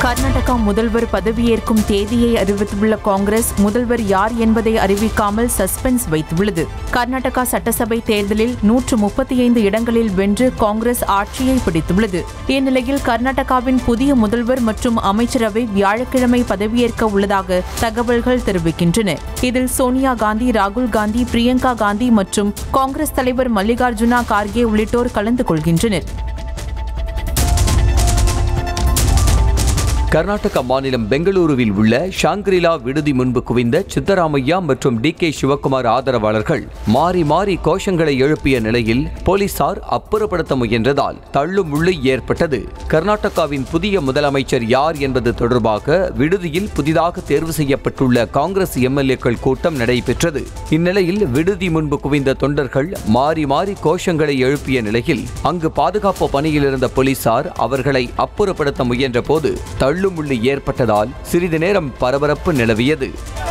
கர்நாடகா முதல்வர் பதவியேற்கும் தேதியை அறிவித்துள்ள காங்கிரஸ் முதல்வர் யார் என்பதை அறிவிக்காமல் சஸ்பென்ஸ் வைத்துள்ளது கர்நாடகா சட்டசபை தேர்தலில் நூற்று முப்பத்தி ஐந்து இடங்களில் வென்று காங்கிரஸ் ஆட்சியை பிடித்துள்ளது இந்நிலையில் கர்நாடகாவின் புதிய முதல்வர் மற்றும் அமைச்சரவை வியாழக்கிழமை பதவியேற்க உள்ளதாக தகவல்கள் தெரிவிக்கின்றன இதில் சோனியா காந்தி ராகுல் காந்தி பிரியங்கா காந்தி மற்றும் காங்கிரஸ் தலைவர் மல்லிகார்ஜுனா கார்கே உள்ளிட்டோர் கலந்து கொள்கின்றனர் கர்நாடக மாநிலம் பெங்களூருவில் உள்ள ஷாங்கிரிலா விடுதி முன்பு குவிந்த சித்தராமையா மற்றும் டி கே சிவக்குமார் ஆதரவாளர்கள் மாறி மாறி கோஷங்களை எழுப்பிய நிலையில் போலீசார் அப்புறப்படுத்த முயன்றதால் தள்ளுமுள்ளு ஏற்பட்டது கர்நாடகாவின் புதிய முதலமைச்சர் யார் என்பது தொடர்பாக விடுதியில் புதிதாக தேர்வு செய்யப்பட்டுள்ள காங்கிரஸ் எம்எல்ஏக்கள் கூட்டம் நடைபெற்றது இந்நிலையில் விடுதி முன்பு குவிந்த தொண்டர்கள் மாறி மாறி கோஷங்களை எழுப்பிய நிலையில் அங்கு பாதுகாப்பு பணியில் இருந்த போலீசார் அவர்களை அப்புறப்படுத்த முயன்ற போது தள்ளுமுள்ளு ஏற்பட்டதால் சிறிது நேரம் பரபரப்பு நிலவியது